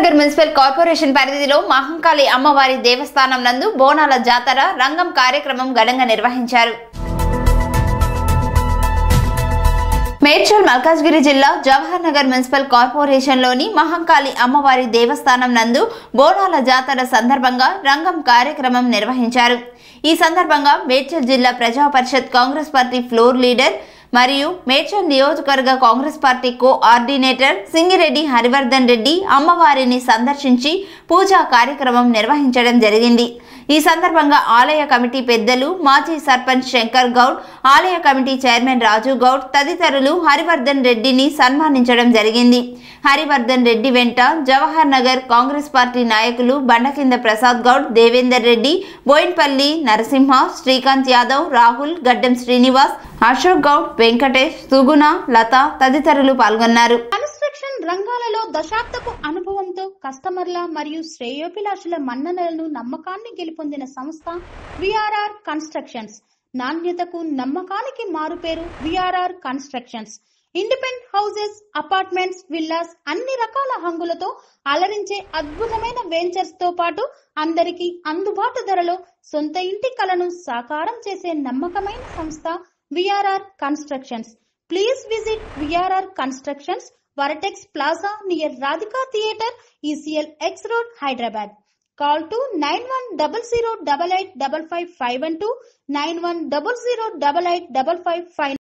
Nagar municipal corporation పరిధిలో మహంకాళి అమ్మవారి దేవస్థానం నందు బోనాల జాతర రంగం కార్యక్రమం ఘనంగా నిర్వహించారు మేడ్చల్ మల్కాజ్గిరి జిల్లా జవహర్ నగర్ మున్సిపల్ కార్పొరేషన్లోని మహంకాళి అమ్మవారి దేవస్థానం నందు బోనాల జాతర సందర్భంగా రంగం కార్యక్రమం నిర్వహించారు ఈ సందర్భంగా మేడ్చల్ జిల్లా ప్రజా పరిషత్ కాంగ్రెస్ పార్టీ ఫ్లోర్ లీడర్ మరియు మేడ్చల్ నియోజకవర్గ Congress party coordinator Singireddy Harivardhan Reddy అమ్మవారిని సందర్శించి పూజా కార్యక్రమం నిర్వహించడం జరిగింది ఈ సందర్భంగా ఆలయ కమిటీ పెద్దలు మాజీ సర్పంచ్ శంకర్ గౌడ్ ఆలయ కమిటీ చైర్మన్ రాజు గౌడ్ తదితరులు హరివర్ధన్ రెడ్డిని సన్మానించడం జరిగింది హరివర్ధన్ రెడ్డి వెంట జవహర్ నగర్ కాంగ్రెస్ పార్టీ నాయకులు బండకింద ప్రసాద్ గౌడ్ దేవేందర్ రెడ్డి బోయిన్పల్లి నరసింహ శ్రీకాంత్ యాదవ్ రాహుల్ గడ్డం శ్రీనివాస్ అశోక్ గౌడ్ వెంకటేష్ సుగుణ లత తదితరులు పాల్గొన్నారు కన్స్ట్రక్షన్ రంగాలలో దశాబ్దపు అనుభవంతో కస్టమర్ల మరియు శ్రేయోభిలాషుల మన్ననలను నమ్మకాన్ని గెలుపొందిన సంస్థ విఆర్ఆర్ కన్స్ట్రక్షన్స్ నాణ్యతకు నమ్మకానికి మారుపేరు VRR constructions independent houses apartments villas అన్ని రకాల హంగులతో అలరించే అద్భుతమైన వెంచర్స్ తో పాటు అందరికీ అందుబాటు ధరలో సొంత ఇంటి కలను సాకారం చేసే నమ్మకమైన సంస్థ VRR constructions please visit VRR constructions Vertex plaza near Radhika theatre ECL X road Hyderabad call to nine one double zero double eight double five five one two nine one double zero double eight double five five